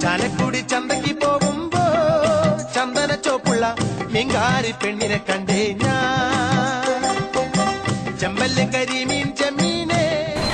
ചാലക്കുടി ചന്തയ്ക്ക് പോകുമ്പോ ചന്ദന ചോപ്പുള്ള മീങ്കാരി പെണ്ണിനെ കണ്ടേ ഞാൻ ചെമ്പല്ലി കരിമീൻ ചെമ്മീനെ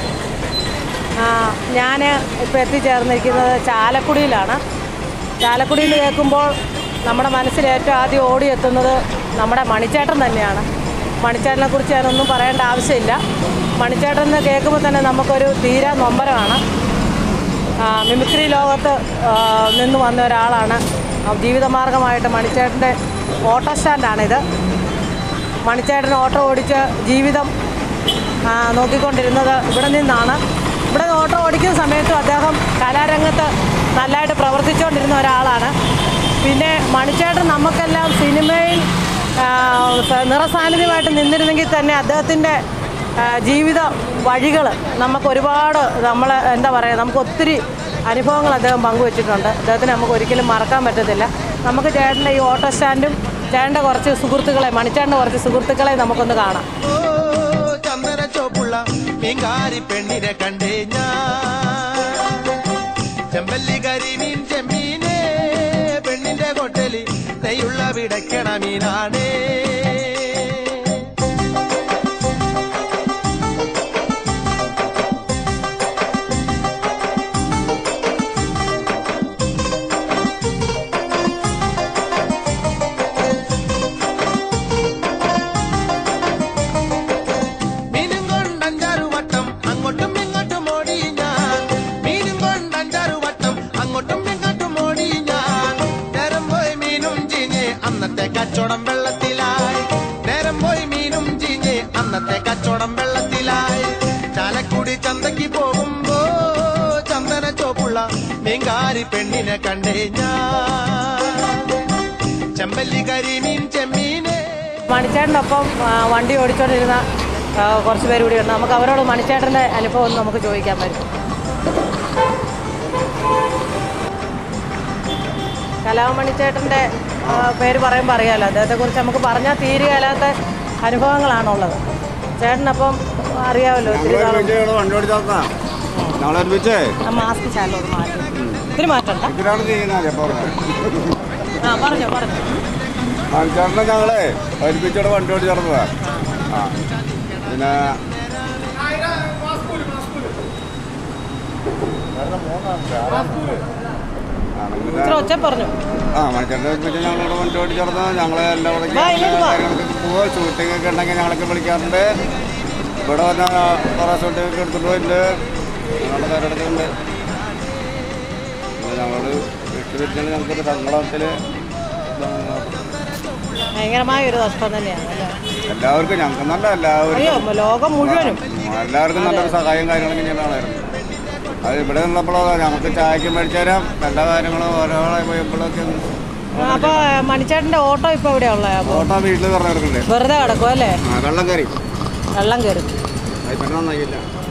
ഞാൻ ഇപ്പോൾ എത്തിച്ചേർന്നിരിക്കുന്നത് ചാലക്കുടിയിലാണ് ചാലക്കുടിയിൽ കേൾക്കുമ്പോൾ നമ്മുടെ മനസ്സിൽ ഏറ്റവും ആദ്യം ഓടിയെത്തുന്നത് നമ്മുടെ മണിച്ചേട്ടൻ തന്നെയാണ് മണിച്ചേട്ടനെ കുറിച്ച് ഞാനൊന്നും പറയേണ്ട ആവശ്യമില്ല മണിച്ചേട്ടൻ എന്ന് കേൾക്കുമ്പോൾ തന്നെ നമുക്കൊരു തീരാ നൊമ്പരമാണ് ആ, മിമിക്രി ലോകത്ത് ആ, നിന്ന് വന്ന ഒരാളാണ് ആ, ജീവിതമാർഗമായിട്ട് മണിച്ചേട്ടൻ്റെ ഓട്ടോ സ്റ്റാൻഡാണിത് മണിച്ചേട്ടൻ ഓട്ടോ ഓടിച്ച് ജീവിതം ആ, നോക്കിക്കൊണ്ടിരുന്നത് ഇവിടെ നിന്നാണ് ഇവിടെ ഓട്ടോ ഓടിക്കുന്ന സമയത്തും അദ്ദേഹം കലാരംഗത്ത് നല്ലതായിട്ട് പ്രവർത്തിച്ചുകൊണ്ടിരുന്ന ഒരാളാണ് പിന്നെ മണിച്ചേട്ടൻ നമുക്കെല്ലാം സിനിമയിൽ ആ, സ- നിറസാന്നിധ്യമായിട്ട് നിന്നിരുന്നെങ്കിൽ തന്നെ അദ്ദേഹത്തിൻ്റെ ആ, ജീവിത വഴികൾ നമുക്ക് ഒരുപാട് നമ്മൾ എന്താ പറയുക നമുക്ക് ഒത്തിരി അനുഭവങ്ങൾ അദ്ദേഹം പങ്കുവച്ചിട്ടുണ്ട് അദ്ദേഹത്തിന് നമുക്ക് ഒരിക്കലും മറക്കാൻ പറ്റത്തില്ല നമുക്ക് ചേട്ടൻ്റെ ഈ ഓട്ടോ സ്റ്റാൻഡും ചേട്ടൻ്റെ കുറച്ച് സുഹൃത്തുക്കളെ മണിച്ചേട്ടൻ്റെ കുറച്ച് സുഹൃത്തുക്കളെ നമുക്കൊന്ന് കാണാം ഓ ചന്ദന ചോപ്പുള്ള മീങ്കാരി പെണ്ണിനെ കണ്ടേ ഞാൻ ചെമ്പല്ലി കരിമീൻ ചെമ്മീനെ പെണ്ണിന്റെ കൊട്ടലി നെയ്യുള്ള വിടയ്ക്കണ മീനാണേ മീനും കൊണ്ടഞ്ചാറു വട്ടം അങ്ങോട്ടും ഇങ്ങോട്ടും ഓടി ഞാൻ മീനും കൊണ്ടഞ്ചാറു വട്ടം അങ്ങോട്ടും ഇങ്ങോട്ടും ഓടി ഞാൻ നേരം പോയി മീനും ചീഞ്ഞ് അന്നത്തെ കച്ചവടം വെള്ളത്തിലായി നേരം പോയി മീനും ചീഞ്ഞ് അന്നത്തെ കച്ചവടം വെള്ളത്തിലായി ചാലക്കുടി ചന്തയ്ക്ക് പോകുമ്പോ ചന്ദന ചോപ്പുള്ള മീൻകാരി പെണ്ണിനെ കണ്ടേ ഞാൻ ചെമ്പല്ലി കരിമീൻ ചെമ്മീനെ മണിച്ചേട്ടനൊപ്പം ആ, വണ്ടി ഓടിച്ചുകൊണ്ടിരുന്ന ആ, കുറച്ച് പേര് കൂടിയുണ്ട് നമുക്ക് അവരോട് മണിച്ചേട്ടൻ്റെ അനുഭവം ഒന്ന് നമുക്ക് ചോദിക്കാൻ പറ്റും കലാമണിച്ചേട്ടൻ്റെ ആ, പേര് പറയുമ്പോൾ അറിയാമല്ലോ അദ്ദേഹത്തെക്കുറിച്ച് നമുക്ക് പറഞ്ഞാൽ തീരുകയില്ലാത്ത അനുഭവങ്ങളാണുള്ളത് ചേട്ടനപ്പം അറിയാമല്ലോ ഒത്തിരി നാളും വണ്ടി ഓടിച്ചാ ഞങ്ങളെ ഒരുമിച്ചേ ആ മാസ്ക് ചാനലോട് മാറ്റി ഒത്തിരി മാറ്റണ്ട ഇതിലാണ് ചെയ്യുന്നത് അപ്പോൾ ആ പറഞ്ഞോ പറഞ്ഞോ ചേട്ടനെ ഞങ്ങളെ ഒരുമിച്ചോടെ വണ്ടി ഓടി ചേർന്നതാ ആ പിന്നെ ആണെങ്കിൽ ഇത്ര ഒച്ച പറഞ്ഞു ആ മണിച്ചേട്ടനെ ഒരുമിച്ച് ഞങ്ങളോട് വണ്ടി ഓടി ചേർന്ന് ഞങ്ങളെ എല്ലാ വാ, ഇങ്ങോട്ട് വാ. കാര്യങ്ങളൊക്കെ പോവുക ഷൂട്ടിംഗ് ഒക്കെ ഉണ്ടെങ്കിൽ ഞങ്ങളൊക്കെ വിളിക്കാറുണ്ട് ഇവിടെ വന്ന കുറേ ഷൂട്ടിംഗ് ഒക്കെ എടുത്തിട്ട് പോയിട്ടുണ്ട് ഞങ്ങളുടെ പേരെടുക്കുന്നുണ്ട് പിന്നെ ഞങ്ങളോട് വിട്ടുവീഴ്ചയിൽ ഞങ്ങൾക്കൊരു സങ്കടത്തിൽ ഭയങ്കരമായ ഒരു നഷ്ടം തന്നെയാണ് അല്ലേ എല്ലാവർക്കും ഞങ്ങൾക്ക് നല്ല അയ്യോ എല്ലാവർക്കും ലോകം മുഴുവനും എല്ലാവർക്കും നല്ലൊരു സഹായം കാര്യങ്ങളൊക്കെ ചെയ്യുന്നതായിരുന്നു അത് ഇവിടെ നിന്നപ്പോഴോ ഞങ്ങൾക്ക് ചായക്ക് മേടിച്ചു തരാം എല്ലാ കാര്യങ്ങളും ഓരോളെ പോയപ്പോഴൊക്കെ അപ്പൊ മണിച്ചേട്ടന്റെ ഓട്ടോ ഇപ്പൊ എവിടെയാ ഉള്ളത് അപ്പൊ ഓട്ടോ വീട്ടിൽ തുറന്നു കിടക്കുന്നുണ്ട് വെറുതെ കിടക്കും അല്ലേ ആ വെള്ളം കയറി വെള്ളം കയറി അത് പിന്നെ നന്നായില്ല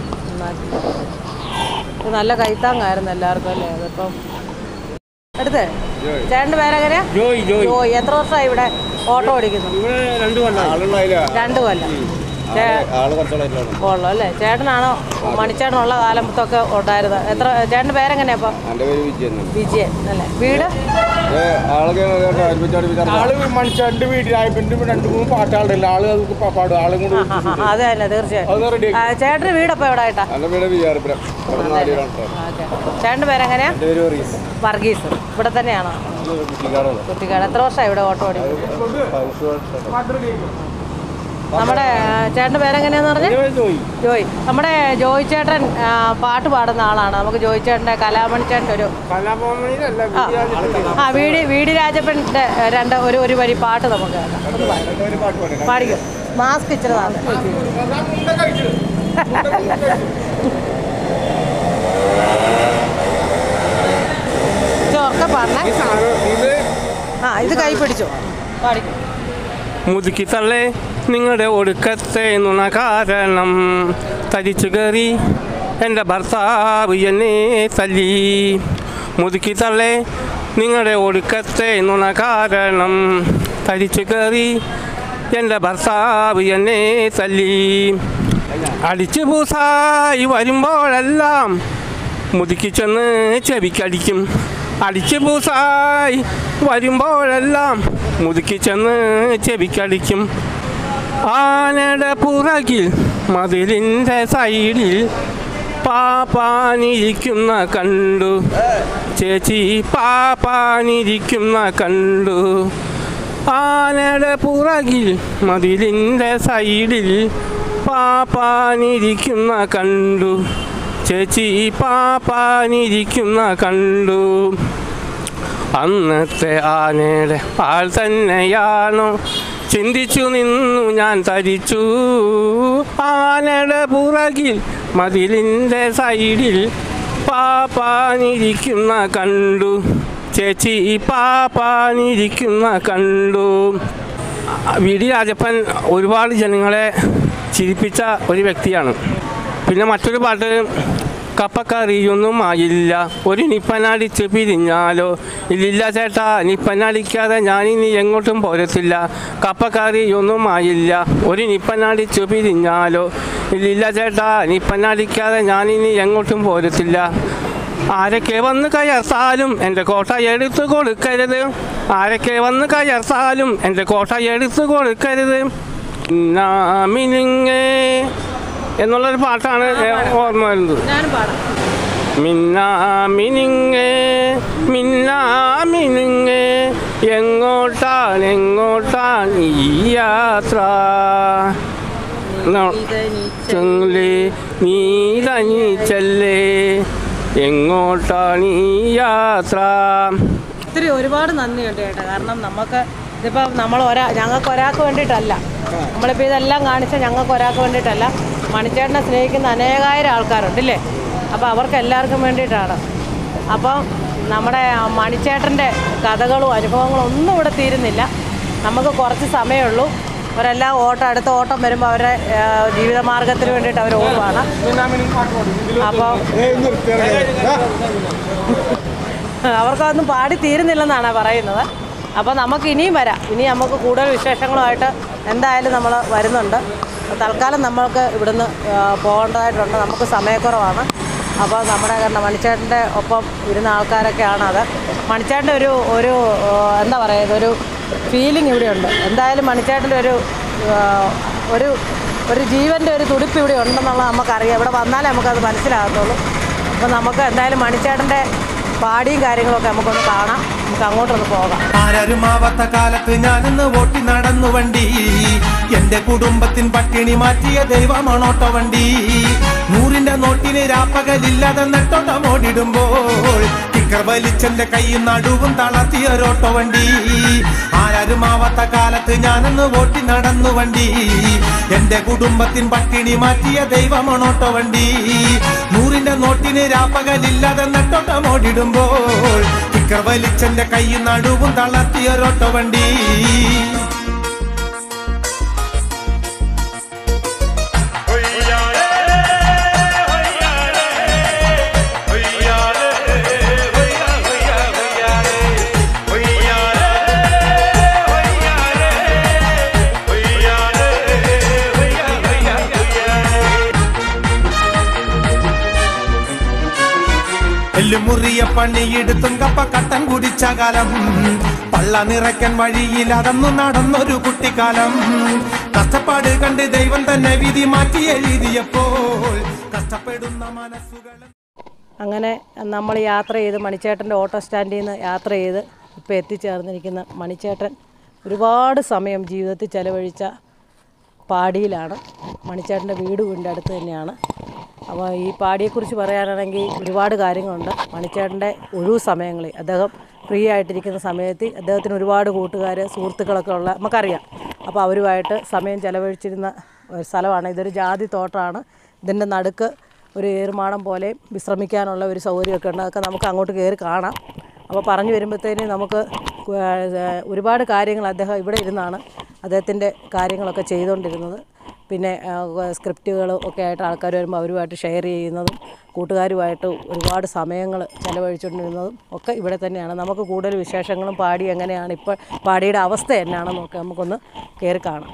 ഇത് നല്ല കൈത്താങ്ങായിരുന്നു എല്ലാവർക്കും അല്ലേ അതിപ്പം എടുത്തേ ജോയ്. ചേട്ടന്റെ പേരെങ്ങനെയാ ജോയ് ജോയ് ജോയ് എത്ര വർഷമായി ഇവിടെ ഓട്ടോ ഓടിക്കുന്നു ഇവിടെ രണ്ടു കൊല്ലം ആളുണ്ടായില്ല രണ്ടു കൊല്ലം ചേ- ആള് കുറച്ചോളായിട്ടുള്ളൂ ഉള്ളു അല്ലേ ചേട്ടനാണോ മണിച്ചേട്ടനുള്ള കാലത്തൊക്കെ ഉണ്ടായിരുന്നത് എത്ര ചേട്ടന്റെ പേരെങ്ങനെയാ അപ്പം എൻ്റെ പേര് വിജയൻ എന്നാണ്. വിജയൻ അല്ലേ വീട് ഏ, ആളൊക്കെ ഒരുമിച്ച് ഒരുമിച്ച് ആള് മനുഷ്യന്റെ വീട്ടിലായപ്പോ രണ്ട് മൂന്ന് പാട്ടാളുണ്ടല്ലോ ആള് അത് പ- പാടും ആളും കൂടി ആ ആ അതെ തന്നെ തീർച്ചയായും അത് റെഡി ആ, ചേട്ടന്റെ വീടപ്പം എവിടെ ആയിട്ടാ എൻ്റെ പേര് വിചാരപ്പുരം ഇവിടെ നാലുപേരാണ് കേട്ടോ ഓക്കെ ചേട്ടന്റെ പേരെങ്ങനെയാ എൻ്റെ പേര് റീസ് വർഗീസ് ഇവിടെ തന്നെയാണോ കുട്ടിക്കാടാണ് കുട്ടിക്കാട് എത്ര വർഷമായി ഇവിടെ ഓട്ടോ ഓടി നമ്മുടെ ആ, ചേട്ടന്റെ പേരെങ്ങനെയാന്ന് പറഞ്ഞു ജോയ് ജോയ് നമ്മുടെ ജോയ് ചേട്ടൻ ആ, പാട്ട് പാടുന്ന ആളാണ് നമുക്ക് ജോയ് ചേട്ടൻ്റെ കലാമണി ചേട്ടൻ്റെ ഒരു കലാഭവനിലല്ല ആ ആ വീടി വീടി രാജപ്പൻ്റെ രണ്ട് ഒരു ഒരു വരി പാട്ട് നമുക്ക് കേൾക്കാം ഒന്ന് പാടി ഒരു പാട്ട് പാടി പാടിക്കും മാസ്ക് ഇച്ചിരി താന്ന് ചോർക്ക പാടണേ ഇത് ആ ഇത് കൈ പിടിച്ചു പാടിക്കും മുതുക്കി തള്ളേ നിങ്ങളുടെ ഒടുക്കത്തെ നുണ കാരണം തരിച്ചു കയറി എൻ്റെ ഭർത്താവ് എന്നെ തല്ലി മുതുക്കി തള്ളേ നിങ്ങളുടെ ഒടുക്കത്തെ നുണ കാരണം തരിച്ചു കയറി എൻ്റെ ഭർത്താവ് എന്നെ തല്ലി അടിച്ചു പൂസായി വരുമ്പോഴെല്ലാം മുതുക്കി ചെന്ന് ചെവിക്കടിക്കും അടിച്ചു പൂസായി വരുമ്പോഴെല്ലാം മുതുക്കി ചെന്ന് ചെവിക്കടിക്കും ആനയുടെ പുറകിൽ മതിലിൻ്റെ സൈഡിൽ പാപ്പാനിരിക്കുന്ന കണ്ടു ചേച്ചി പാപ്പാനിരിക്കുന്ന കണ്ടു ആനയുടെ പുറകിൽ മതിലിൻ്റെ സൈഡിൽ പാപ്പാനിരിക്കുന്ന കണ്ടു ചേച്ചി പാപ്പാനിരിക്കുന്ന കണ്ടു അന്നത്തെ ആനയുടെ പാൽ തന്നെയാണോ ചിന്തിച്ചു നിന്നു ഞാൻ തരിച്ചു ആനയുടെ പുറകിൽ മതിലിൻ്റെ സൈഡിൽ പാപ്പാനിരിക്കുന്ന കണ്ടു ചേച്ചി പാപ്പാനിരിക്കുന്ന കണ്ടു വി ഡി രാജപ്പൻ ഒരുപാട് ജനങ്ങളെ ചിരിപ്പിച്ച ഒരു വ്യക്തിയാണ് പിന്നെ മറ്റൊരു പാട്ട് കപ്പക്കറിയൊന്നും ആയില്ല ഒരു നിപ്പനടിച്ച് പിരിഞ്ഞാലോ ഇല്ലില്ല ചേട്ടാ നിപ്പനടിക്കാതെ ഞാനിനി എങ്ങോട്ടും പോരത്തില്ല കപ്പക്കറിയൊന്നും ആയില്ല ഒരു നിപ്പനടിച്ച് പിരിഞ്ഞാലോ ഇല്ലില്ല ചേട്ടാ നിപ്പനടിക്കാതെ ഞാനിനി എങ്ങോട്ടും പോരത്തില്ല ആരൊക്കെ വന്ന് കയർത്താലും എൻ്റെ കോട്ട എടുത്തു കൊടുക്കരുത് ആരൊക്കെ വന്ന് കയർത്താലും എൻ്റെ കോട്ട എടുത്തു കൊടുക്കരുത് മിനിങ്ങേ എന്നുള്ളൊരു പാട്ടാണ് ഏ, ഓർമ്മ വരുന്നത് ഞാനും പാടാം മിന്നാ മിനിങ്ങേ മിന്നാ മിനിങ്ങേ എങ്ങോട്ടാണ് എങ്ങോട്ടാണ് ഈ യാത്ര ന- ചൊല്ലേ നീ തനിച്ചല്ലേ എങ്ങോട്ടാണ് ഈ യാത്ര ഒത്തിരി ഒരുപാട് നന്ദിയുണ്ട് ചേട്ടാ കാരണം നമുക്ക് ഇതിപ്പോൾ നമ്മൾ ഒരാ ഞങ്ങൾക്ക് ഒരാൾക്ക് വേണ്ടിയിട്ടല്ല നമ്മളിപ്പോൾ ഇതെല്ലാം കാണിച്ച ഞങ്ങൾക്ക് ഒരാൾക്ക് വേണ്ടിയിട്ടല്ല മണിച്ചേട്ടനെ സ്നേഹിക്കുന്ന അനേകായിരം ആൾക്കാരുണ്ടല്ലേ അപ്പോൾ അവർക്ക് എല്ലാവർക്കും വേണ്ടിയിട്ടാണ് അപ്പം നമ്മുടെ മണിച്ചേട്ടൻ്റെ കഥകളും അനുഭവങ്ങളും ഒന്നും ഇവിടെ തീരുന്നില്ല നമുക്ക് കുറച്ച് സമയമുള്ളൂ അവരെല്ലാം ഓട്ടം അടുത്ത ഓട്ടം വരുമ്പോൾ അവരുടെ ആ, ജീവിതമാർഗത്തിന് വേണ്ടിയിട്ട് അവർ ഓടുവാണ് അപ്പോൾ അവർക്കതൊന്നും പാടി തീരുന്നില്ലെന്നാണ് പറയുന്നത് അപ്പോൾ നമുക്ക് ഇനിയും വരാം ഇനി നമുക്ക് കൂടുതൽ വിശേഷങ്ങളുമായിട്ട് എന്തായാലും നമ്മൾ വരുന്നുണ്ട് തൽക്കാലം നമ്മൾക്ക് ഇവിടുന്ന് ആ, പോകേണ്ടതായിട്ടുണ്ട് നമുക്ക് സമയക്കുറവാണ് അപ്പോൾ നമ്മുടെ കാരണം മണിച്ചേട്ടൻ്റെ ഒപ്പം ഇരുന്ന ആൾക്കാരൊക്കെയാണ് അത് മണിച്ചേട്ടൻ്റെ ഒരു ഒരു ആ, എന്താ പറയുക ഒരു ഫീലിംഗ് ഇവിടെയുണ്ട് എന്തായാലും മണിച്ചേട്ടൻ്റെ ഒരു ആ, ഒരു ഒരു ജീവൻ്റെ ഒരു തുടിപ്പ് ഇവിടെ ഉണ്ടെന്നുള്ളത് നമുക്കറിയാം ഇവിടെ വന്നാലേ നമുക്കത് മനസ്സിലാകത്തുള്ളൂ അപ്പോൾ നമുക്ക് എന്തായാലും മണിച്ചേട്ടൻ്റെ പാടിയും കാര്യങ്ങളൊക്കെ നമുക്കൊന്ന് കാണാം നമുക്ക് അങ്ങോട്ടൊന്ന് പോകാം ആരാരുമാവാത്ത കാലത്ത് ഞാനിന്ന് ഓട്ടി നടന്നു വണ്ടി എന്റെ കുടുംബത്തിൻ പട്ടിണി മാറ്റിയ ദൈവമാണോട്ടോ വണ്ടി നൂറിന്റെ നോട്ടിന് രാപ്പകലില്ലാതെ നെട്ടോട്ടം ഓടിടുമ്പോൾ കിക്കർ വലിച്ചെന്റെ കൈയും നടുവും തളർത്തിയൊരോട്ടോ വണ്ടി ആരാരുമാവാത്ത കാലത്ത് ഞാനിന്ന് ഓട്ടി നടന്നു വണ്ടി എന്റെ കുടുംബത്തിൻ പട്ടിണി മാറ്റിയ ദൈവമാണോട്ടോ വണ്ടി നൂറിന്റെ നോട്ടിന് രാപ്പകലില്ലാതെ നെട്ടോട്ടം ഓടിടുമ്പോൾ കിക്കർ വലിച്ചെന്റെ കൈയും നടുവും തളർത്തിയൊരോട്ടോ വണ്ടി എല്ലുമുറിയ പണിയെടുത്തും കപ്പ കട്ടൻ കുടിച്ച കാലം പള്ള നിറയ്ക്കാൻ വഴിയിൽ അടന്നു നടന്നൊരു കുട്ടിക്കാലം കഷ്ടപ്പാട് കണ്ട് ദൈവം തന്നെ വിധി മാറ്റി എഴുതിയപ്പോൾ കഷ്ടപ്പെടുന്ന മനസ്സുകൾ അങ്ങനെ നമ്മൾ യാത്ര ചെയ്ത് മണിച്ചേട്ടൻ്റെ ഓട്ടോ സ്റ്റാൻഡിൽ നിന്ന് യാത്ര ചെയ്ത് ഇപ്പോൾ എത്തിച്ചേർന്നിരിക്കുന്ന മണിച്ചേട്ടൻ ഒരുപാട് സമയം ജീവിതത്തിൽ ചെലവഴിച്ച പാടിയിലാണ് മണിച്ചേട്ടൻ്റെ വീട് വീടിൻ്റെ അടുത്ത് തന്നെയാണ് അപ്പോൾ ഈ പാടിയെക്കുറിച്ച് പറയാനാണെങ്കിൽ ഒരുപാട് കാര്യങ്ങളുണ്ട് മണിച്ചേട്ടൻ്റെ ഒഴിവ് സമയങ്ങളിൽ അദ്ദേഹം ഫ്രീ ആയിട്ടിരിക്കുന്ന സമയത്ത് അദ്ദേഹത്തിന് ഒരുപാട് കൂട്ടുകാർ സുഹൃത്തുക്കളൊക്കെ ഉള്ള നമുക്കറിയാം അപ്പോൾ അവരുമായിട്ട് സമയം ചെലവഴിച്ചിരുന്ന ഒരു സ്ഥലമാണ് ഇതൊരു ജാതി തോട്ടമാണ് ഇതിൻ്റെ നടുക്ക് ഒരു ഏറുമാടം പോലെ വിശ്രമിക്കാനുള്ള ഒരു സൗകര്യമൊക്കെ ഉണ്ട് അതൊക്കെ നമുക്ക് അങ്ങോട്ട് കയറി കാണാം അപ്പോൾ പറഞ്ഞു വരുമ്പോഴത്തേന് നമുക്ക് കു- ഏഹ് ഒരുപാട് കാര്യങ്ങൾ അദ്ദേഹം ഇവിടെ ഇരുന്നാണ് അദ്ദേഹത്തിൻ്റെ കാര്യങ്ങളൊക്കെ ചെയ്തുകൊണ്ടിരുന്നത് പിന്നെ സ്ക്രിപ്റ്റുകളും ഒക്കെ ആയിട്ട് ആൾക്കാർ വരുമ്പോൾ അവരുമായിട്ട് ഷെയർ ചെയ്യുന്നതും കൂട്ടുകാരുമായിട്ട് ഒരുപാട് സമയങ്ങൾ ചിലവഴിച്ചുകൊണ്ടിരുന്നതും ഒക്കെ ഇവിടെ തന്നെയാണ് നമുക്ക് കൂടുതൽ വിശേഷങ്ങളും പാടി എങ്ങനെയാണ് ഇപ്പോൾ പാടിയുടെ അവസ്ഥ എന്നാണെന്നൊക്കെ നമുക്കൊന്ന് കയറി കാണാം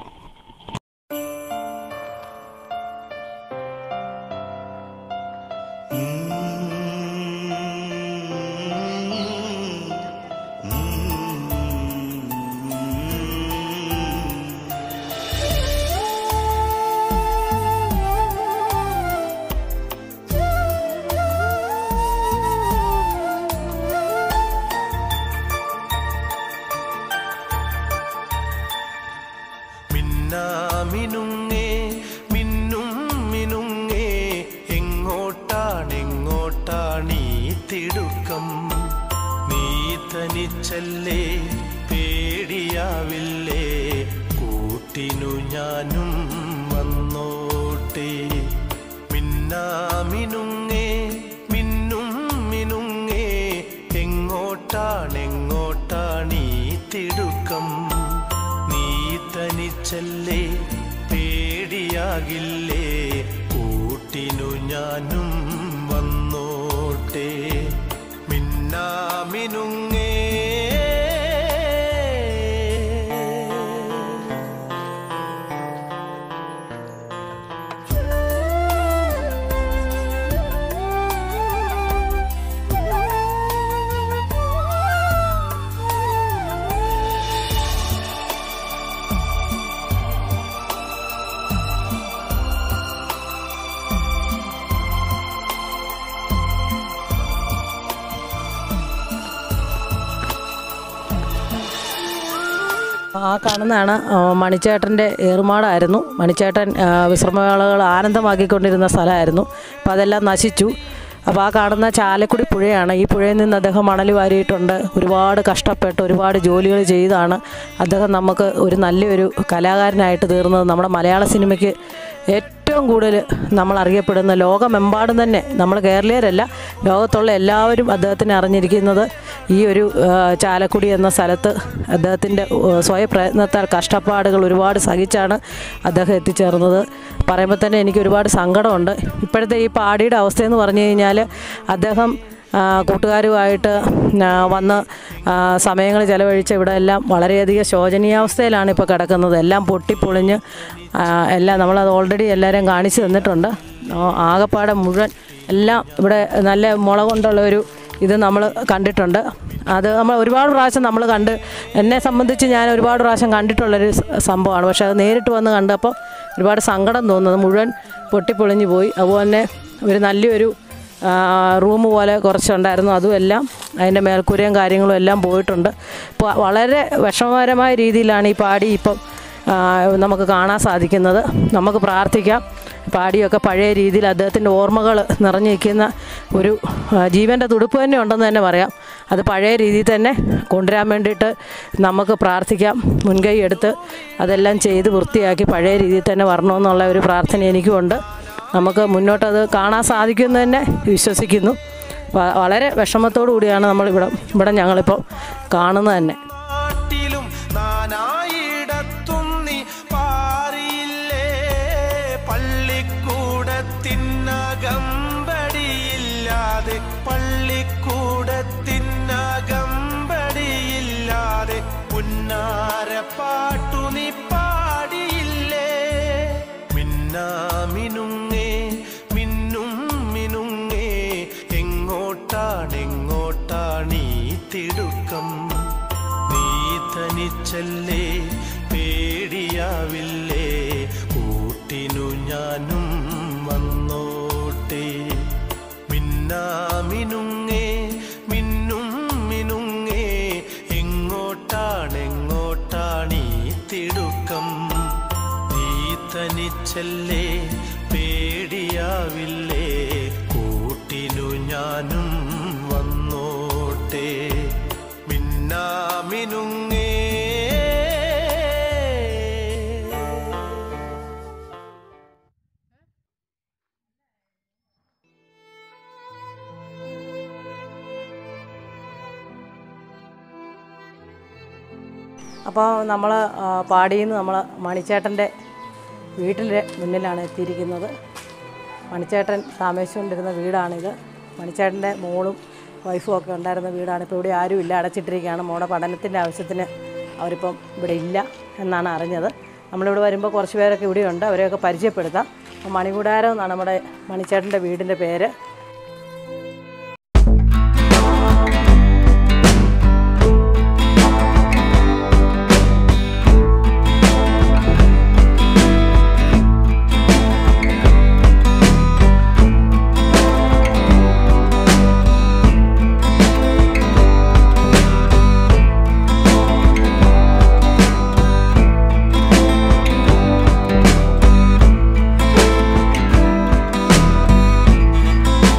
തനിച്ചല്ലേ പേടിയാവില്ലേ കൂട്ടിനു ഞാനും വന്നോട്ടെ മിന്നാമിനുങ്ങേ മിന്നും മിനുങ്ങേ എങ്ങോട്ടാണെങ്ങോട്ടാണീ തിടുക്കം നീ തനിച്ചല്ലേ പേടിയാകില്ലേ കൂട്ടിനു ഞാനും വന്നോട്ടെ മിന്നാമിനുങ്ങേ ആ കാണുന്നതാണ് ആ, മണിച്ചേട്ടൻ്റെ ഏറുമാടായിരുന്നു മണിച്ചേട്ടൻ ആ, വിശ്രമവേളകൾ ആനന്ദമാക്കിക്കൊണ്ടിരുന്ന സ്ഥലമായിരുന്നു അപ്പോൾ അതെല്ലാം നശിച്ചു അപ്പോൾ ആ കാണുന്ന ചാലക്കുടി പുഴയാണ് ഈ പുഴയിൽ നിന്ന് അദ്ദേഹം മണൽ വാരിയിട്ടുണ്ട് ഒരുപാട് കഷ്ടപ്പെട്ട് ഒരുപാട് ജോലികൾ ചെയ്താണ് അദ്ദേഹം നമുക്ക് ഒരു നല്ലൊരു കലാകാരനായിട്ട് തീർന്നത് നമ്മുടെ മലയാള സിനിമയ്ക്ക് ഏറ്റവും കൂടുതൽ നമ്മൾ അറിയപ്പെടുന്ന ലോകമെമ്പാടും തന്നെ നമ്മൾ കേരളീയരല്ല ലോകത്തുള്ള എല്ലാവരും അദ്ദേഹത്തിനെ അറിഞ്ഞിരിക്കുന്നത് ഈ ഒരു ആ, ചാലക്കുടി എന്ന സ്ഥലത്ത് അദ്ദേഹത്തിൻ്റെ സ്വയം പ്രയത്നത്താൽ കഷ്ടപ്പാടുകൾ ഒരുപാട് സഹിച്ചാണ് അദ്ദേഹം എത്തിച്ചേർന്നത് പറയുമ്പോൾ തന്നെ എനിക്ക് ഒരുപാട് സങ്കടമുണ്ട് ഇപ്പോഴത്തെ ഈ പാടിയുടെ അവസ്ഥയെന്ന് പറഞ്ഞു കഴിഞ്ഞാൽ അദ്ദേഹം ആ, കൂട്ടുകാരുമായിട്ട് ആ, വന്ന് സമയങ്ങൾ ചിലവഴിച്ച് ഇവിടെ എല്ലാം വളരെയധികം ശോചനീയാവസ്ഥയിലാണ് ഇപ്പോൾ കിടക്കുന്നത് എല്ലാം പൊട്ടിപ്പൊളിഞ്ഞ് ആ, എല്ലാം നമ്മളത് ഓൾറെഡി എല്ലാവരെയും കാണിച്ചു തന്നിട്ടുണ്ട് ആ, ആകപ്പാടെ മുഴുവൻ എല്ലാം ഇവിടെ നല്ല മുള കൊണ്ടുള്ള ഒരു ഇത് നമ്മൾ കണ്ടിട്ടുണ്ട് അത് നമ്മൾ ഒരുപാട് പ്രാവശ്യം നമ്മൾ കണ്ട് എന്നെ സംബന്ധിച്ച് ഞാൻ ഒരുപാട് പ്രാവശ്യം കണ്ടിട്ടുള്ളൊരു സ- സംഭവമാണ് പക്ഷേ അത് നേരിട്ട് വന്ന് കണ്ടപ്പോൾ ഒരുപാട് സങ്കടം തോന്നുന്നത് മുഴുവൻ പൊട്ടിപ്പൊളിഞ്ഞു പോയി അതുപോലെ തന്നെ ഒരു നല്ലൊരു റൂം പോലെ കുറച്ചുണ്ടായിരുന്നു അതും എല്ലാം അതിൻ്റെ മേൽക്കൂരയും കാര്യങ്ങളും എല്ലാം പോയിട്ടുണ്ട് ഇപ്പോൾ വളരെ വിഷമകരമായ രീതിയിലാണ് ഈ പാടി ഇപ്പം ആ, നമുക്ക് കാണാൻ സാധിക്കുന്നത് നമുക്ക് പ്രാർത്ഥിക്കാം പാടിയൊക്കെ പഴയ രീതിയിൽ അദ്ദേഹത്തിൻ്റെ ഓർമ്മകൾ നിറഞ്ഞിരിക്കുന്ന ഒരു ആ, ജീവൻ്റെ തുടുപ്പ് തന്നെ ഉണ്ടെന്ന് തന്നെ പറയാം അത് പഴയ രീതിയിൽ തന്നെ കൊണ്ടുവരാൻ വേണ്ടിയിട്ട് നമുക്ക് പ്രാർത്ഥിക്കാം മുൻകൈ എടുത്ത് അതെല്ലാം ചെയ്ത് വൃത്തിയാക്കി പഴയ രീതിയിൽ തന്നെ വരണമെന്നുള്ള ഒരു പ്രാർത്ഥന എനിക്കുമുണ്ട് നമുക്ക് മുന്നോട്ടത് കാണാൻ സാധിക്കുമെന്ന് തന്നെ വിശ്വസിക്കുന്നു വ- വളരെ വിഷമത്തോടു കൂടിയാണ് നമ്മൾ ഇവിടെ ഇവിടെ ഞങ്ങളിപ്പോൾ കാണുന്നത് തന്നെ നാട്ടിലും നാനായിടത്തും നീ പാറിയില്ലേ പള്ളിക്കൂടത്തിനകമ്പടിയില്ലാതെ പള്ളിക്കൂടത്തിനകമ്പടിയില്ലാതെ പുന്നാര പാട്ടു നീ പാടിയില്ലേ മിന്നാമിനുങ്ങേ മിന്നും മിനുങ്ങേ എങ്ങോട്ടാണെങ്ങോട്ടാണീ തിടുക്കം നീ തനിച്ചല്ലേ പേടിയാവില്ലേ കൂട്ടിനു ഞാനും വന്നോട്ടെ മിന്നാമിനുങ്ങേ മിന്നും മിനുങ്ങേ എങ്ങോട്ടാണെങ്ങോട്ടാണീ തിടുക്കം നീ തനിച്ചല്ലേ പേടിയാവില്ലേ കൂട്ടിനു ഞാനും വന്നോട്ടെ മിന്നാമിനുങ്ങേ അപ്പോൾ നമ്മൾ പാടിയെന്ന് നമ്മൾ മണിച്ചേട്ടൻ്റെ വീട്ടിലെ മുന്നിലാണ് എത്തിയിരിക്കുന്നത് മണിച്ചേട്ടൻ താമസിച്ചുകൊണ്ടിരുന്ന വീടാണിത് മണിച്ചേട്ടൻ്റെ മോളും വൈഫും ഒക്കെ ഉണ്ടായിരുന്ന വീടാണ് ഇപ്പോൾ ഇവിടെ ആരുമില്ല അടച്ചിട്ടിരിക്കുകയാണ് മോടെ പഠനത്തിൻ്റെ ആവശ്യത്തിന് അവരിപ്പം ഇവിടെ ഇല്ല എന്നാണ് അറിഞ്ഞത് നമ്മളിവിടെ വരുമ്പോൾ കുറച്ച് പേരൊക്കെ ഇവിടെയുണ്ട് അവരെയൊക്കെ പരിചയപ്പെടുത്താം അപ്പോൾ മണികൂടാരം എന്നാണ് നമ്മുടെ മണിച്ചേട്ടൻ്റെ വീടിൻ്റെ പേര് മിന്നാമിനുങ്ങേ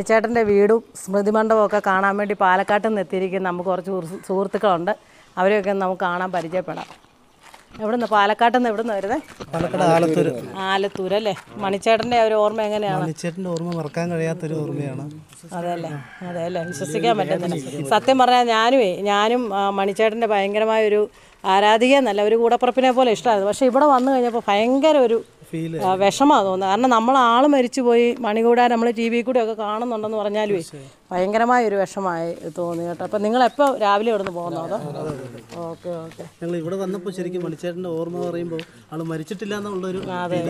മണിച്ചേട്ടൻ്റെ വീടും സ്മൃതി മണ്ഡപവും ഒക്കെ കാണാൻ വേണ്ടി പാലക്കാട്ടിൽ നിന്ന് എത്തിയിരിക്കുന്ന നമുക്ക് കുറച്ച് സുഹൃ- സുഹൃത്തുക്കളുണ്ട് അവരെയൊക്കെ ഒന്ന് നമുക്ക് കാണാൻ പരിചയപ്പെടാം എവിടുന്ന് പാലക്കാട്ടിൽ നിന്ന് എവിടുന്ന് വരുന്നത് പാലക്കാട് ആലത്തൂർ ആലത്തൂർ അല്ലേ മണിച്ചേട്ടൻ്റെ ഒരു ഓർമ്മ എങ്ങനെയാണ് മണിച്ചേട്ടൻ്റെ ഓർമ്മ മറക്കാൻ കഴിയാത്തൊരു ഓർമ്മയാണ് അതെല്ലേ അതെല്ലേ വിശ്വസിക്കാൻ പറ്റുന്നില്ല സത്യം പറഞ്ഞാൽ ഞാനുമേ ഞാനും ആ, മണിച്ചേട്ടൻ്റെ ഭയങ്കരമായ ഒരു ആരാധിക എന്നല്ല ഒരു കൂടപ്പുറപ്പിനെ പോലെ ഇഷ്ടമായിരുന്നു പക്ഷേ ഇവിടെ വന്നു കഴിഞ്ഞപ്പോൾ ഭയങ്കര ഒരു വിഷമമാണ് തോന്നുന്നത് കാരണം നമ്മൾ ആൾ മരിച്ചു പോയി മണികൂടാൻ നമ്മൾ ടി വി കൂടെ ഒക്കെ കാണുന്നുണ്ടെന്ന് പറഞ്ഞാലും ഭയങ്കരമായ ഒരു വിഷമായി തോന്നി കേട്ടോ അപ്പം നിങ്ങൾ എപ്പോൾ രാവിലെ ഇവിടുന്ന് പോകുന്നോ അതോ ഓക്കെ ഓക്കെ ഞങ്ങൾ ഇവിടെ വന്നപ്പോൾ ശരിക്കും മണിച്ചേട്ടൻ്റെ ഓർമ്മ പറയുമ്പോൾ ആൾ മരിച്ചിട്ടില്ല എന്നുള്ളൊരു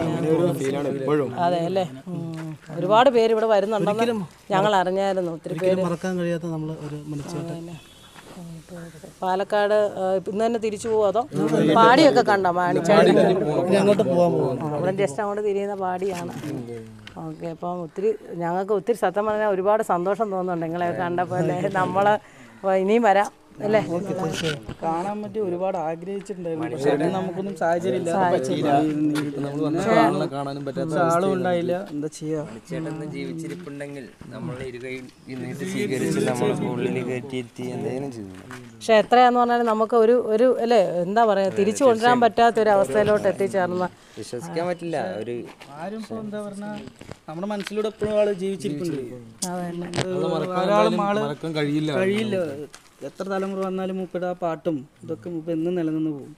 അതെ അല്ലേ ഉം. ഒരുപാട് പേര് ഇവിടെ വരുന്നുണ്ടെന്ന് ഞങ്ങൾ അറിഞ്ഞായിരുന്നു ഒത്തിരി പേര് മറക്കാൻ കഴിയാത്ത നമ്മൾ ഒരു മണിച്ചേട്ടൻ പിന്നെ, ഓക്കെ, ഓക്കെ. പാലക്കാട് ആ, ഇന്ന് തന്നെ തിരിച്ചു പോവോ അതോ പാടിയൊക്കെ കണ്ടോ മാണിച്ചാടി ഇനി അങ്ങോട്ട് പോകാൻ പോകും അവിടെ ജസ്റ്റ് അങ്ങോട്ട് തിരിയുന്ന പാടിയാണ് ഓക്കെ അപ്പം ഒത്തിരി ഞങ്ങൾക്ക് ഒത്തിരി സത്യം പറഞ്ഞാൽ ഒരുപാട് സന്തോഷം തോന്നുന്നുണ്ട് നിങ്ങളെ കണ്ടപ്പോൾ അല്ലേ നമ്മളെ അപ്പോൾ ഇനിയും വരാം അല്ലേ കാണാൻ പറ്റി ഒരുപാട് ആഗ്രഹിച്ചിട്ടുണ്ടായിരുന്നു പക്ഷെ അന്ന് നമുക്കൊന്നും സാഹചര്യം ഇല്ല ആളും ഉണ്ടായില്ല എന്താ ചെയ്യാ ചേട്ടൻ ജീവിച്ചിരിപ്പുണ്ടെങ്കിൽ നമ്മൾ ഇരുകൈ നീട്ടി സ്വീകരിച്ച് നമ്മൾ ഉള്ളിൽ കയറ്റിയിരുത്തി എന്തെങ്കിലും ചെയ്തു പക്ഷെ എത്രയാന്ന് പറഞ്ഞാൽ നമുക്ക് ഒരു ഒരു അല്ലേ എന്താ പറയുക തിരിച്ചു കൊണ്ടുവരാൻ പറ്റാത്ത ഒരു അവസ്ഥയിലോട്ട് എത്തിച്ചേർന്ന വിശ്വസിക്കാൻ പറ്റില്ല ഒരു ആരും ഇപ്പൊ എന്താ പറഞ്ഞ നമ്മുടെ മനസ്സിലൂടെ എപ്പോഴും ആള് ജീവിച്ചിരിപ്പുണ്ട് അതന്നെ ഒരാളും ആള് കഴിയില്ല കഴിയില്ല എത്ര തലമുറ വന്നാലും മൂപ്പയുടെ ആ പാട്ടും ഇതൊക്കെ മൂപ്പ എന്നും നിലനിന്ന് പോകും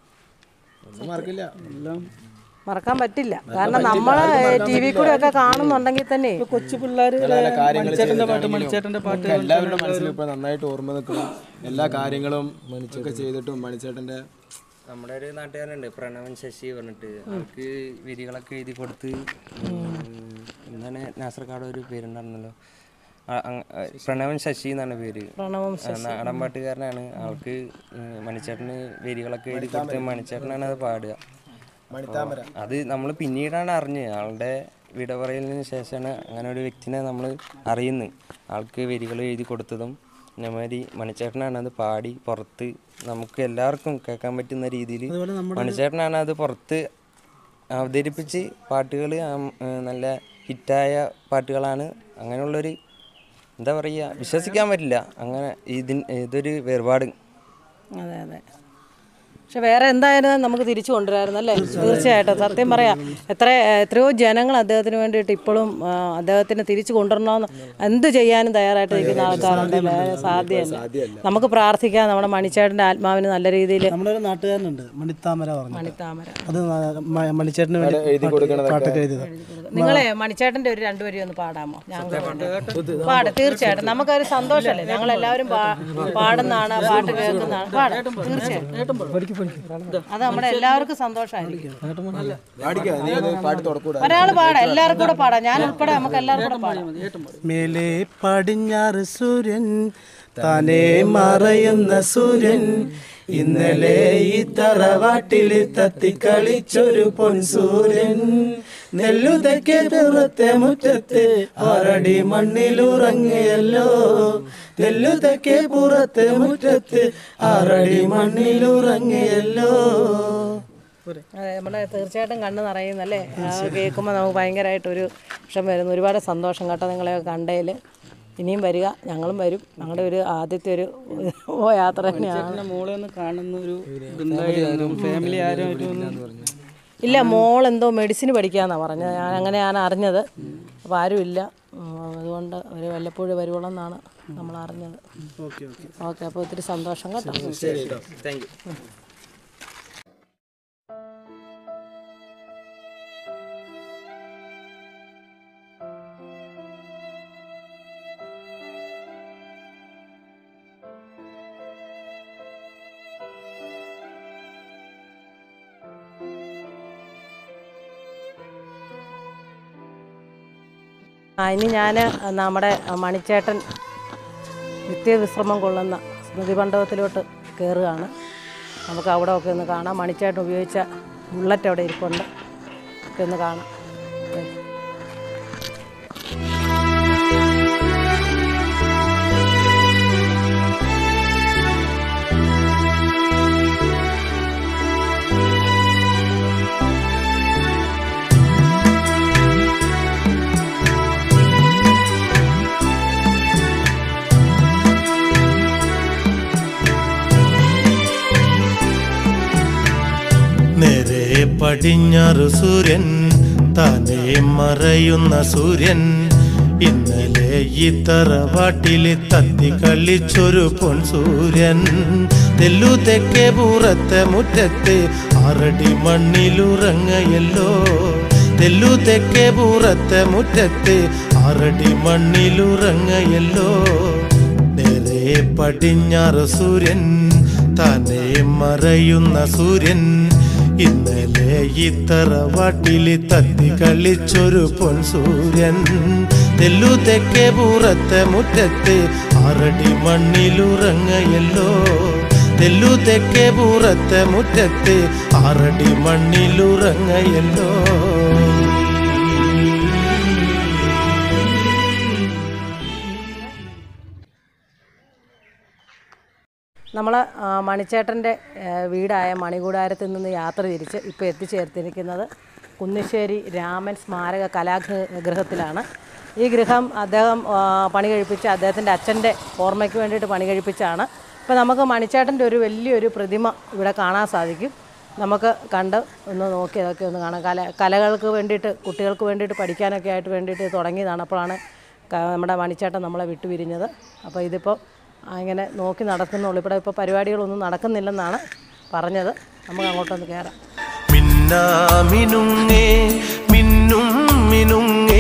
എല്ലാം മറക്കാൻ പറ്റില്ല കാരണം നമ്മളെ ടി വി കൂടെ ഒക്കെ കാണുന്നുണ്ടെങ്കിൽ തന്നെ കൊച്ചു പിള്ളേര് മണിച്ചേട്ടന്റെ പാട്ട് മണിച്ചേട്ടന്റെ പാട്ട് എല്ലാവരുടെ മനസ്സിലും ഇപ്പൊ നന്നായിട്ട് ഓർമ്മ നിൽക്കണം എല്ലാ കാര്യങ്ങളും ഒക്കെ ചെയ്തിട്ടും മണിച്ചേട്ടന്റെ നമ്മുടെ ഒരു നാട്ടുകാരുണ്ട് പ്രണവൻ ശശി പറഞ്ഞിട്ട് അവർക്ക് വിരികളൊക്കെ എഴുതി കൊടുത്ത് ഉം, എന്താണ് നാസർക്കാട് ഒരു പേരുണ്ടായിരുന്നല്ലോ ആ, അങ്- ആ, പ്രണവൻ ശശി എന്നാണ് പേര് പ്രണവം ആ, നാടൻ പാട്ടുകാരനാണ് ആൾക്ക് ഉം, മണിച്ചേട്ടന് വരികളൊക്കെ എഴുതി കൊടുത്ത് മണിച്ചേട്ടനാണ് അത് പാടുക മണിത്താമര അത് നമ്മൾ പിന്നീടാണ് അറിഞ്ഞത് ആളുടെ വിട പറയലിന് ശേഷമാണ് അങ്ങനെ ഒരു വ്യക്തിനെ നമ്മൾ അറിയുന്നത് ആൾക്ക് വരികൾ എഴുതി കൊടുത്തതും ഇതേമാതിരി മണിച്ചേട്ടനാണ് അത് പാടി പുറത്ത് നമുക്ക് എല്ലാവർക്കും കേൾക്കാൻ പറ്റുന്ന രീതിയിൽ മണിച്ചേട്ടനാണ് അത് പുറത്ത് അവതരിപ്പിച്ച് പാട്ടുകൾ നല്ല ഹിറ്റായ പാട്ടുകളാണ് അങ്ങനെയുള്ളൊരു എന്താ പറയുക വിശ്വസിക്കാൻ പറ്റില്ല അങ്ങനെ ഇതിൻ ഇതൊരു വേർപാട് അതെ അതെ പക്ഷെ വേറെ എന്തായാലും നമുക്ക് തിരിച്ചു കൊണ്ടുവരായിരുന്നു അല്ലേ തീർച്ചയായിട്ടും സത്യം പറയാം എത്ര എത്രയോ ജനങ്ങൾ അദ്ദേഹത്തിന് വേണ്ടിയിട്ട് ഇപ്പോഴും ആ, അദ്ദേഹത്തിന് തിരിച്ചു കൊണ്ടുവരണമെന്ന് എന്ത് ചെയ്യാനും തയ്യാറായിട്ട് നിൽക്കുന്ന ആൾക്കാരുണ്ട് വേറെ സാധ്യമല്ല നമുക്ക് പ്രാർത്ഥിക്കാം നമ്മുടെ മണിച്ചേട്ടൻ്റെ ആത്മാവിന് നല്ല രീതിയിൽ നമ്മുടെ ഒരു നാട്ടുകാരനുണ്ട് മണിത്താമര പറഞ്ഞു മണിത്താമര അത് മ- മണിച്ചേട്ടന് വേണ്ടി പാട്ട് പാട്ടൊക്കെ എഴുതിയത് നിങ്ങളെ മണിച്ചേട്ടൻ്റെ ഒരു രണ്ടുപേരും ഒന്ന് പാടാമോ ഞങ്ങൾ പാട് തീർച്ചയായിട്ടും നമുക്കൊരു സന്തോഷമല്ലേ ഞങ്ങൾ എല്ലാവരും പാടുന്നതാണ് പാട്ട് കേൾക്കുന്നതാണ് പാടാം തീർച്ചയായിട്ടും അത് നമ്മുടെ എല്ലാവർക്കും സന്തോഷമായിരിക്കും പാട്ട് തുടക്കൂടാ ഒരാൾ പാടാം എല്ലാവർക്കും കൂടെ പാടാം ഞാൻ ഉൾപ്പെടെ നമുക്ക് എല്ലാവർക്കും കൂടെ പാടാം മേലെ പടിഞ്ഞാറ് സൂര്യൻ താനേ മറയുന്ന സൂര്യൻ ഇന്നലെ ഈ തറവാട്ടില് തത്തിക്കളിച്ചൊരു പൊൻസൂര്യൻ നെല്ലുതക്കെ പുറത്തെ മുറ്റത്ത് ആറടി മണ്ണിലുറങ്ങിയല്ലോ നെല്ലുതക്കെ പുറത്തെ മുറ്റത്ത് ആറടി മണ്ണിലുറങ്ങിയല്ലോ അതെ നമ്മുടെ തീർച്ചയായിട്ടും കണ്ണ് നിറയുന്നല്ലേ കേൾക്കുമ്പോൾ നമുക്ക് ഭയങ്കരമായിട്ട് ഒരു വിഷം വരുന്നു ഒരുപാട് സന്തോഷം കേട്ടോ നിങ്ങളെയൊക്കെ കണ്ടതിൽ ഇനിയും വരിക ഞങ്ങളും വരും ഞങ്ങളുടെ ഒരു ആദ്യത്തെ ഒരു യാത്ര തന്നെയാണ് ചേട്ടന്റെ മോളെ ഒന്ന് കാണുന്ന ഒരു ഇതുണ്ടായിരുന്നു ഫാമിലി ആരും ഒരു ഒന്ന് ഇല്ല മോൾ എന്തോ മെഡിസിൻ പഠിക്കാന്നാണ് പറഞ്ഞത് ഞാൻ അങ്ങനെ ഞാൻ അറിഞ്ഞത് അപ്പോൾ ആരുമില്ല ഉം, അതുകൊണ്ട് അവർ വല്ലപ്പോഴും വരുവുള്ളൂ എന്നാണ് നമ്മൾ അറിഞ്ഞത് ഓക്കെ അപ്പോൾ ഒത്തിരി സന്തോഷം കേട്ടോ താങ്ക് യു ആ ഇനി ഞാൻ നമ്മുടെ മണിച്ചേട്ടൻ നിത്യവിശ്രമം കൊള്ളുന്ന സ്മൃതി മണ്ഡപത്തിലോട്ട് കയറുകയാണ് നമുക്ക് അവിടെ ഒക്കെ ഒന്ന് കാണാം മണിച്ചേട്ടൻ ഉപയോഗിച്ച ബുള്ളറ്റ് അവിടെ ഇരിപ്പുണ്ട് ഒക്കെ ഒന്ന് കാണാം പടിഞ്ഞാറ് സൂര്യൻ താനേ മറയുന്ന സൂര്യൻ ഇന്നലെ ഈ തറവാട്ടില് തത്തി കളിച്ചൊരു പൊൻ സൂര്യൻ തെല്ലു തെക്കേ പൂറത്തെ മുറ്റത്ത് ആറടി മണ്ണിലുറങ്ങയല്ലോ തെല്ലു തെക്കേ പൂറത്തെ മുറ്റത്ത് ആറടി മണ്ണിലുറങ്ങയല്ലോ നേരെ പടിഞ്ഞാറ് സൂര്യൻ തന്നെ മറയുന്ന സൂര്യൻ ഇന്നലെ ഈ തറവാട്ടില് തത്തി കളിച്ചൊരു പൊൻ സൂര്യൻ തെല്ലു തെക്കേ പൂറത്തെ മുറ്റത്ത് ആറടി മണ്ണിലുറങ്ങയല്ലോ തെല്ലു തെക്കേ പൂറത്തെ മുറ്റത്ത് ആറടി മണ്ണിലുറങ്ങയല്ലോ നമ്മൾ മണിച്ചേട്ടൻ്റെ വീടായ മണികൂടാരത്തിൽ നിന്ന് യാത്ര തിരിച്ച് ഇപ്പോൾ എത്തിച്ചേർത്തിരിക്കുന്നത് കുന്നിശ്ശേരി രാമൻ സ്മാരക കലാഗൃഹത്തിലാണ് ഈ ഗൃഹം അദ്ദേഹം ആ, പണി കഴിപ്പിച്ച അദ്ദേഹത്തിൻ്റെ അച്ഛൻ്റെ ഓർമ്മയ്ക്ക് വേണ്ടിയിട്ട് പണി കഴിപ്പിച്ചാണ് ഇപ്പോൾ നമുക്ക് മണിച്ചേട്ടൻ്റെ ഒരു വലിയൊരു പ്രതിമ ഇവിടെ കാണാൻ സാധിക്കും നമുക്ക് കണ്ട് ഒന്ന് നോക്കി അതൊക്കെ ഒന്ന് കാണാം കല കലകൾക്ക് വേണ്ടിയിട്ട് കുട്ടികൾക്ക് വേണ്ടിയിട്ട് പഠിക്കാനൊക്കെ ആയിട്ട് വേണ്ടിയിട്ട് തുടങ്ങിയതാണ് അപ്പോഴാണ് ക- നമ്മുടെ മണിച്ചേട്ടൻ നമ്മളെ വിട്ടുപിരിഞ്ഞത് അപ്പോൾ ഇതിപ്പോൾ ഇങ്ങനെ നോക്കി നടക്കുന്നുള്ളൂ ഇവിടെ ഇപ്പോൾ പരിപാടികളൊന്നും നടക്കുന്നില്ലെന്നാണ് പറഞ്ഞത് നമുക്ക് അങ്ങോട്ടൊന്ന് കയറാം മിന്നാമിനുങ്ങേ മിന്നും മിനുങ്ങേ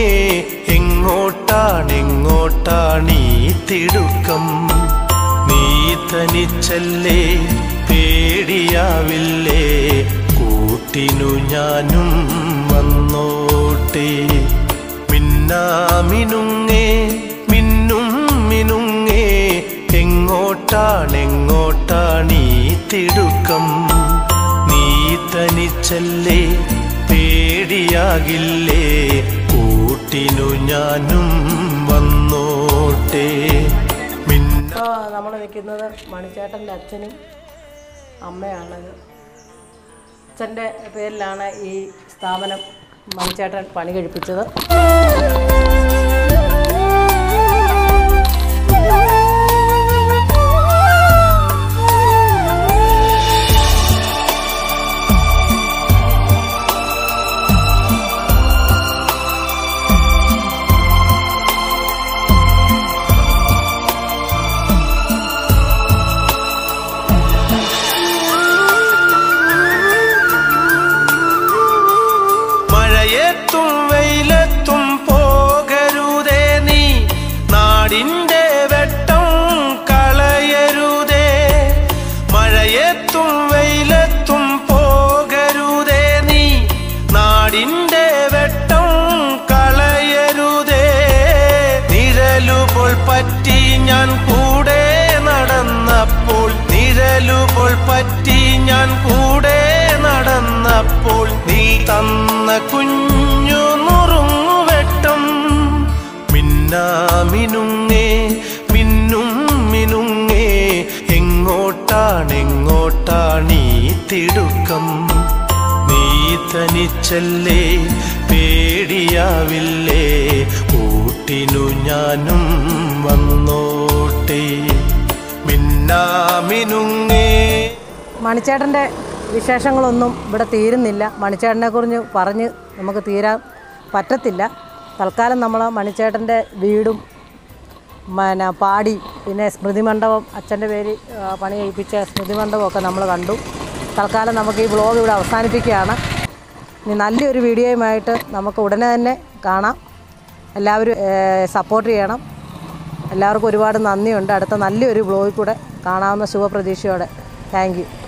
എങ്ങോട്ടാണെങ്ങോട്ടാണീ തിടുക്കം നീ തനിച്ചല്ലേ പേടിയാവില്ലേ കൂട്ടിനു ഞാനും വന്നോട്ടെ മിന്നാമിനുങ്ങേ മിന്നും മിനുങ്ങേ എങ്ങോട്ടാണെങ്ങോട്ടാണീ തിടുക്കം നീ തനിച്ചല്ലേ പേടിയാകില്ലേ കൂട്ടിനു ഞാനും വന്നോട്ടെ മിന്ന ഇപ്പോൾ നമ്മൾ നിൽക്കുന്നത് മണിച്ചേട്ടൻ്റെ അച്ഛനും അമ്മയാണ് അച്ഛൻ്റെ പേരിലാണ് ഈ സ്ഥാപനം മണിച്ചേട്ടൻ പണി കഴിപ്പിച്ചത് മഴയത്തും വെയിലത്തും പോകരുതേ നീ നാടിൻ്റെ വെട്ടം കളയരുതേ മഴയത്തും വെയിലത്തും പോകരുതേ നീ നാടിൻ്റെ വെട്ടം കളയരുതേ നിഴലുപോൾ പറ്റി ഞാൻ കൂടെ നടന്നപ്പോൾ നിഴലുപോൾ പറ്റി ഞാൻ കൂടെ നടന്നപ്പോൾ നീ തന്ന കുഞ്ഞു നുറുങ്ങുവെട്ടം മിന്നാമിനുങ്ങേ മിന്നും മിനുങ്ങേ എങ്ങോട്ടാണെങ്ങോട്ടാണീ തിടുക്കം നീ തനിച്ചല്ലേ പേടിയാവില്ലേ കൂട്ടിനു ഞാനും വന്നോട്ടെ മിന്നാമിനുങ്ങേ മണിച്ചേട്ടൻ്റെ വിശേഷങ്ങളൊന്നും ഇവിടെ തീരുന്നില്ല മണിച്ചേട്ടനെ കുറിച്ച് പറഞ്ഞ് നമുക്ക് തീരാൻ പറ്റത്തില്ല തൽക്കാലം നമ്മൾ മണിച്ചേട്ടൻ്റെ വീടും പിന്നെ പാടി പിന്നെ സ്മൃതി മണ്ഡപം അച്ഛൻ്റെ പേര് ആ, പണി കഴിപ്പിച്ച സ്മൃതി മണ്ഡപമൊക്കെ നമ്മൾ കണ്ടു തൽക്കാലം നമുക്ക് ഈ വ്ളോഗ് ഇവിടെ അവസാനിപ്പിക്കുകയാണ് ഇനി നല്ലൊരു വീഡിയോയുമായിട്ട് നമുക്ക് ഉടനെ തന്നെ കാണാം എല്ലാവരും സപ്പോർട്ട് ചെയ്യണം എല്ലാവർക്കും ഒരുപാട് നന്ദിയുണ്ട് അടുത്ത നല്ലൊരു വ്ളോഗിൽ കൂടെ കാണാവുന്ന ശുഭപ്രതീക്ഷയോടെ താങ്ക് യു